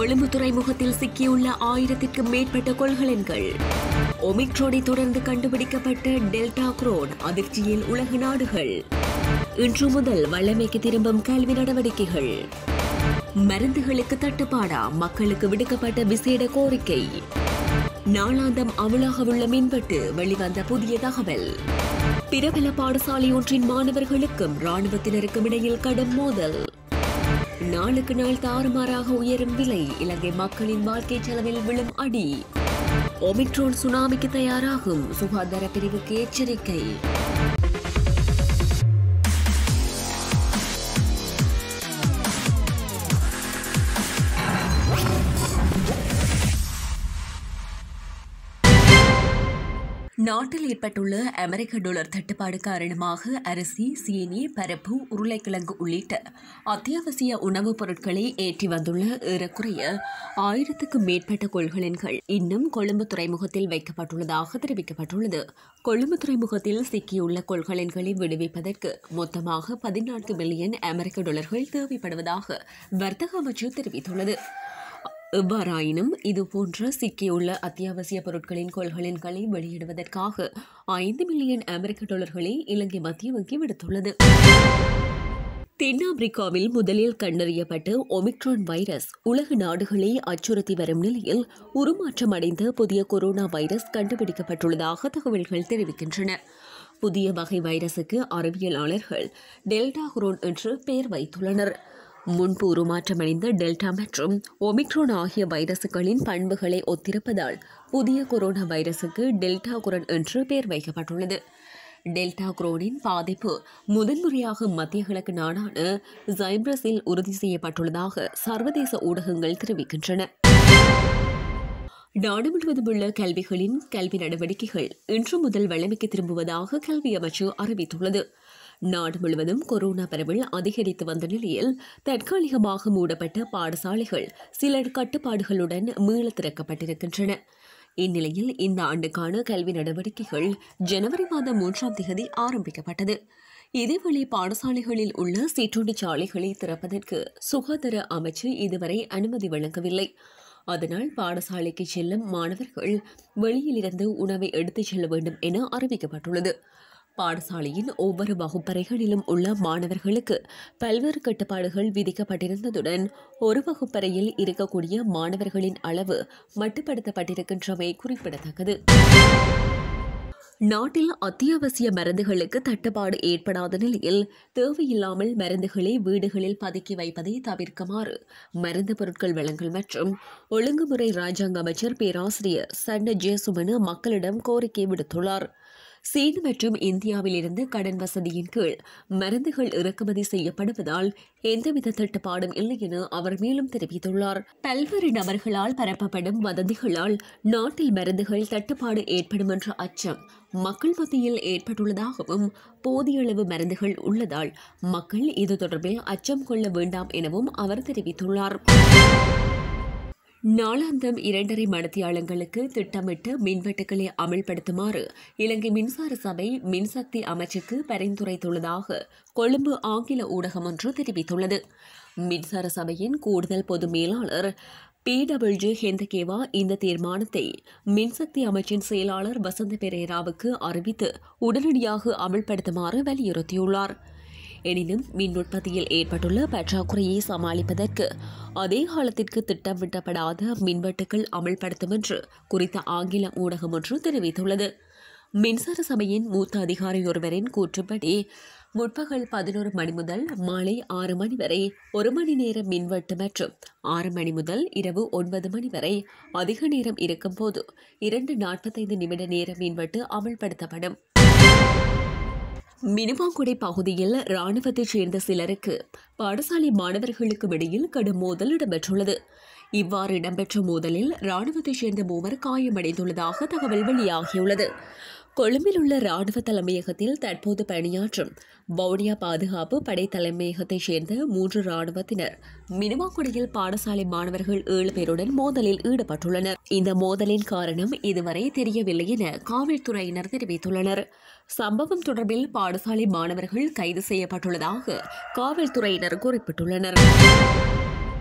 கொழும்பு துறைமுகத்தில் சிக்கியுள்ள ஆயிரத்திற்கும் மேற்பட்ட கொள்கலன்கள் ஒமிக்ரோனை தொடர்ந்து கண்டுபிடிக்கப்பட்ட டெல்டா குரோன் அதிர்ச்சியில் உலக நாடுகள் இன்று முதல் வல்லமைக்கு திரும்பும் கல்வி நடவடிக்கைகள் மருந்துகளுக்கு தட்டுப்பாடா மக்களுக்கு விடுக்கப்பட்ட விசேட கோரிக்கை நாளாந்தம் அமலாகவுள்ள மின்வெட்டு வெளிவந்த புதிய தகவல் பிரபல பாடசாலை ஒன்றின் மாணவர்களுக்கும் ராணுவத்தினருக்கும் இடையில் கடும் மோதல் நாளுக்கு நாள் தாறுமாறாக உயரும் விலை இலங்கை மக்களின் வாழ்க்கை செலவில் விழும் அடி ஒமிக்ரோன் சுனாமிக்கு தயாராகும் சுகாதார பிரிவுக்கு எச்சரிக்கை நாட்டில் ஏற்பட்டுள்ள அமெரிக்க டாலர் தட்டுப்பாடு காரணமாக அரிசி சீனி பருப்பு உருளைக்கிழங்கு உள்ளிட்ட அத்தியாவசிய உணவுப் பொருட்களை ஏற்றி வந்துள்ள ஏறக்குறைய ஆயிரத்துக்கும் மேற்பட்ட கொள்கலன்கள் இன்னும் கொழும்பு துறைமுகத்தில் வைக்கப்பட்டுள்ளதாக தெரிவிக்கப்பட்டுள்ளது கொழும்பு துறைமுகத்தில் சிக்கியுள்ள கொள்கலன்களை விடுவிப்பதற்கு மொத்தமாக பதினான்கு மில்லியன் அமெரிக்க டாலர்கள் தேவைப்படுவதாக வர்த்தக அமைச்சு தெரிவித்துள்ளது எவ்வாறாயினும் இதுபோன்ற சிக்கியுள்ள அத்தியாவசிய பொருட்களின் கொள்கலன்களை வெளியிடுவதற்காக ஐந்து மில்லியன் அமெரிக்க டாலர்களை இலங்கை மத்திய வங்கி விடுத்துள்ளது தென்னாப்பிரிக்காவில் முதலில் கண்டறியப்பட்ட ஒமிக்ரான் வைரஸ் உலக நாடுகளை அச்சுறுத்தி வரும் நிலையில் உருமாற்றம் அடைந்த புதிய கொரோனா வைரஸ் கண்டுபிடிக்கப்பட்டுள்ளதாக தகவல்கள் தெரிவிக்கின்றன புதிய வகை வைரசுக்கு அறிவியலாளர்கள் டெல்டா குரோன் என்று பெயர் வைத்துள்ளனர் முன்பு உருமாற்றமடைந்த டெல்டா மற்றும் ஒமிக்ரோன் ஆகிய வைரசுகளின் பண்புகளை ஒத்திருப்பதால் புதிய கொரோனா வைரசுக்கு டெல்டா குரன் என்று பெயர் வைக்கப்பட்டுள்ளது டெல்டா குரோனின் பாதிப்பு முதன்முறையாக மத்திய கிழக்கு நாடான ஜைப்ரஸில் உறுதி செய்யப்பட்டுள்ளதாக சர்வதேச ஊடகங்கள் தெரிவிக்கின்றன நாடு முழுவதும் உள்ள கல்விகளின் கல்வி நடவடிக்கைகள் இன்று முதல் வழமைக்கு திரும்புவதாக கல்வி அமைச்சு அறிவித்துள்ளது நாடு முழுவதும் கொரோனா பரவல் அதிகரித்து வந்த நிலையில் தற்காலிகமாக மூடப்பட்ட பாடசாலைகள் சில கட்டுப்பாடுகளுடன் மீள திறக்கப்பட்டிருக்கின்றன இந்நிலையில் இந்த ஆண்டுக்கான கல்வி நடவடிக்கைகள் ஜனவரி மாதம் மூன்றாம் தேதி ஆரம்பிக்கப்பட்டது இதேவேளை பாடசாலைகளில் உள்ள சிற்றுண்டி சாலைகளை திறப்பதற்கு சுகாதார அமைச்சு இதுவரை அனுமதி வழங்கவில்லை அதனால் பாடசாலைக்கு செல்லும் மாணவர்கள் வெளியிலிருந்து உணவை எடுத்துச் செல்ல வேண்டும் என அறிவிக்கப்பட்டுள்ளது பாடசாலையின் ஒவ்வொரு வகுப்பறைகளிலும் உள்ள மாணவர்களுக்கு பல்வேறு கட்டுப்பாடுகள் விதிக்கப்பட்டிருந்ததுடன் ஒரு வகுப்பறையில் இருக்கக்கூடிய மாணவர்களின் அளவு மட்டுப்படுத்தப்பட்டிருக்கின்றமை குறிப்பிடத்தக்கது நாட்டில் அத்தியாவசிய மருந்துகளுக்கு தட்டுப்பாடு ஏற்படாத நிலையில் தேவையில்லாமல் மருந்துகளை வீடுகளில் பதுக்கி வைப்பதை தவிர்க்குமாறு மருந்து பொருட்கள் வழங்கல் மற்றும் ஒழுங்குமுறை ராஜாங்க அமைச்சர் பேராசிரியர் சண்ட ஜெயசுமனு மக்களிடம் கோரிக்கை விடுத்துள்ளார் சீன மற்றும் இந்தியாவில் இருந்து கடன் வசதியின் கீழ் மருந்துகள் இறக்குமதி செய்யப்படுவதால் எந்தவித தட்டுப்பாடும் இல்லை என அவர் மேலும் தெரிவித்துள்ளார் பல்வேறு நபர்களால் பரப்பப்படும் வதந்திகளால் நாட்டில் மருந்துகள் தட்டுப்பாடு ஏற்படும் என்ற அச்சம் மக்கள் மத்தியில் ஏற்பட்டுள்ளதாகவும் போதிய அளவு மருந்துகள் உள்ளதால் மக்கள் இது தொடர்பில் அச்சம் கொள்ள வேண்டாம் எனவும் அவர் தெரிவித்துள்ளார் நாளாந்தம் இரண்டரை மடத்தியாளங்களுக்கு திட்டமிட்டு மின்வெட்டுக்களை அமல்படுத்துமாறு இலங்கை மின்சார சபை மின்சக்தி அமைச்சுக்கு பரிந்துரைத்துள்ளதாக கொழும்பு ஆங்கில ஊடகம் ஒன்று தெரிவித்துள்ளது மின்சார சபையின் கூடுதல் பொது மேலாளர் பி டபிள்யூ ஹெந்தகேவா இந்த தீர்மானத்தை மின்சக்தி அமைச்சின் செயலாளர் வசந்த பெரேராவுக்கு அறிவித்து உடனடியாக அமல்படுத்துமாறு வலியுறுத்தியுள்ளார் எனினும் மின் உற்பத்தியில் ஏற்பட்டுள்ள பற்றாக்குறையை சமாளிப்பதற்கு அதே காலத்திற்கு திட்டமிட்டப்படாத மின்வெட்டுக்கள் அமல்படுத்தும் என்று குறித்த ஆங்கில ஊடகம் ஒன்று தெரிவித்துள்ளது மின்சார சபையின் மூத்த அதிகாரி ஒருவரின் கூற்றுப்படி முற்பகல் பதினோரு மணி முதல் மாலை ஆறு மணி வரை ஒரு மணி நேர மின்வெட்டு மற்றும் ஆறு மணி முதல் இரவு ஒன்பது மணி வரை அதிக நேரம் இருக்கும்போது இரண்டு நாற்பத்தைந்து நிமிட நேர மின்வெட்டு அமல்படுத்தப்படும் மினுவாங்குடை பகுதியில் ராணுவத்தைச் சேர்ந்த சிலருக்கு பாடசாலை மாணவர்களுக்கும் இடையில் கடும் மோதல் இடம்பெற்றுள்ளது இவ்வாறு இடம்பெற்ற மோதலில் ராணுவத்தைச் சேர்ந்த மூவர் காயமடைந்துள்ளதாக தகவல் வெளியாகியுள்ளது கொழும்பில் உள்ள ராணுவ தலைமையகத்தில் தற்போது பணியாற்றும் வவுனியா பாதுகாப்பு படை தலைமையகத்தைச் சேர்ந்த மூன்று ராணுவத்தினர் மினுவாக்குடியில் பாடசாலை மாணவர்கள் ஏழு பேருடன் மோதலில் ஈடுபட்டுள்ளனர் இந்த மோதலின் காரணம் இதுவரை தெரியவில்லை என காவல்துறையினர் தெரிவித்துள்ளனர் சம்பவம் தொடர்பில் பாடசாலை மாணவர்கள் கைது செய்யப்பட்டுள்ளதாக காவல்துறையினர் குறிப்பிட்டுள்ளனர்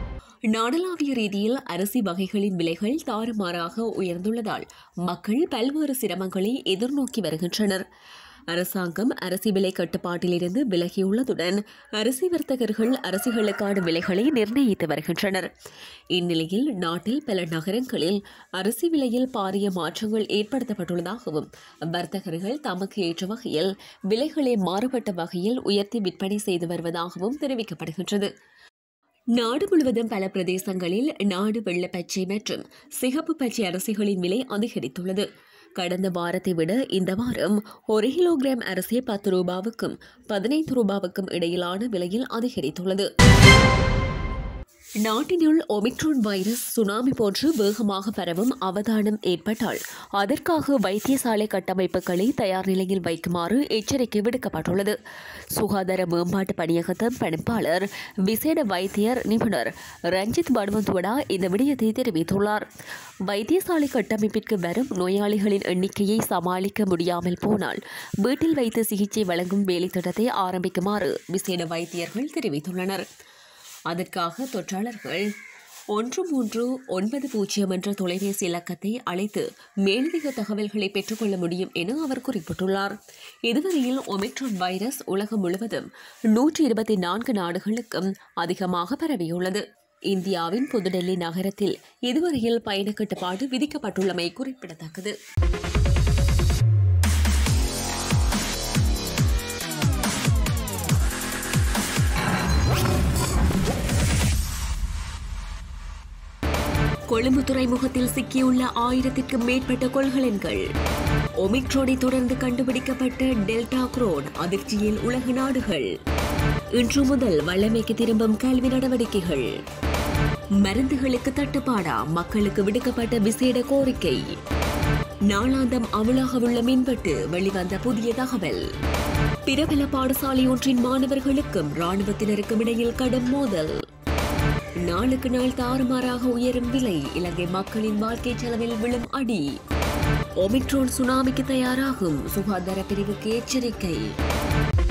நாடளாவிய ரீதியில் அரிசி வகைகளின் விலைகள் தாறுமாறாக உயர்ந்துள்ளதால் மக்கள் பல்வேறு சிரமங்களை எதிர்நோக்கி வருகின்றனர் அரசாங்கம் அரிசி விலை கட்டுப்பாட்டிலிருந்து விலகியுள்ளதுடன் அரிசி வர்த்தகர்கள் அரிசிகளுக்கான விலைகளை நிர்ணயித்து வருகின்றனர் இந்நிலையில் நாட்டில் பல நகரங்களில் அரிசி விலையில் பாரிய மாற்றங்கள் ஏற்படுத்தப்பட்டுள்ளதாகவும் வர்த்தகர்கள் தமக்கு ஏற்ற வகையில் விலைகளை மாறுபட்ட வகையில் உயர்த்தி விற்பனை செய்து வருவதாகவும் தெரிவிக்கப்படுகின்றது நாடு முழுவதும் பல பிரதேசங்களில் நாடு வெள்ள பச்சை மற்றும் சிகப்பு பச்சை அரிசிகளின் விலை அதிகரித்துள்ளது கடந்த வாரத்தை விட இந்த வாரம் ஒரு கிலோகிராம் அரிசி பத்து ரூபாவுக்கும் பதினைந்து ரூபாவுக்கும் இடையிலான விலையில் அதிகரித்துள்ளது நாட்டினுள் ஒமிக்ரோன் வைரஸ் சுனாமி போன்று வேகமாக பரவும் அவதானம் ஏற்பட்டால் அதற்காக வைத்தியசாலை கட்டமைப்புகளை தயார் நிலையில் வைக்குமாறு எச்சரிக்கை விடுக்கப்பட்டுள்ளது சுகாதார மேம்பாட்டு பணியகத்தின் பணிப்பாளர் விசேட வைத்தியர் நிபுணர் ரஞ்சித் படுவந்துவடா இந்த விடயத்தை தெரிவித்துள்ளார் வைத்தியசாலை கட்டமைப்பிற்கு வரும் நோயாளிகளின் எண்ணிக்கையை சமாளிக்க முடியாமல் போனால் வீட்டில் வைத்து சிகிச்சை வழங்கும் வேலைத்திட்டத்தை ஆரம்பிக்குமாறு விசேட வைத்தியர்கள் தெரிவித்துள்ளனர் அதற்காக தொற்றாளர்கள் ஒன்று மூன்று ஒன்பது பூஜ்ஜியம் என்ற தொலைபேசி இலக்கத்தை அழைத்து மேலதிக தகவல்களை பெற்றுக்கொள்ள முடியும் என அவர் குறிப்பிட்டுள்ளார் இதுவரையில் ஒமிக்ரான் வைரஸ் உலகம் முழுவதும் நூற்றி இருபத்தி நான்கு நாடுகளுக்கும் அதிகமாக பரவியுள்ளது இந்தியாவின் புதுடெல்லி நகரத்தில் இதுவரையில் பயண கட்டுப்பாடு விதிக்கப்பட்டுள்ளமை குறிப்பிடத்தக்கது கொழும்பு துறைமுகத்தில் சிக்கியுள்ள ஆயிரத்திற்கும் மேற்பட்ட கொள்கலன்கள் ஒமிக்ரோனை தொடர்ந்து கண்டுபிடிக்கப்பட்ட டெல்டா குரோன் அதிர்ச்சியில் உலக நாடுகள் இன்று முதல் வல்லமைக்கு திரும்பும் கல்வி நடவடிக்கைகள் மருந்துகளுக்கு தட்டுப்பாடா மக்களுக்கு விடுக்கப்பட்ட விசேட கோரிக்கை நாளாந்தம் அமலாகவுள்ள மின்வெட்டு வெளிவந்த புதிய தகவல் பிரபல பாடசாலை ஒன்றின் மாணவர்களுக்கும் ராணுவத்தினருக்கும் இடையில் கடும் மோதல் நாளுக்கு நாள் தாறுமாறாக உயரும் விலை இலங்கை மக்களின் வாழ்க்கை செலவில் விழும் அடி ஒமிக்ரோன் சுனாமிக்கு தயாராகும் சுகாதார பிரிவுக்கு எச்சரிக்கை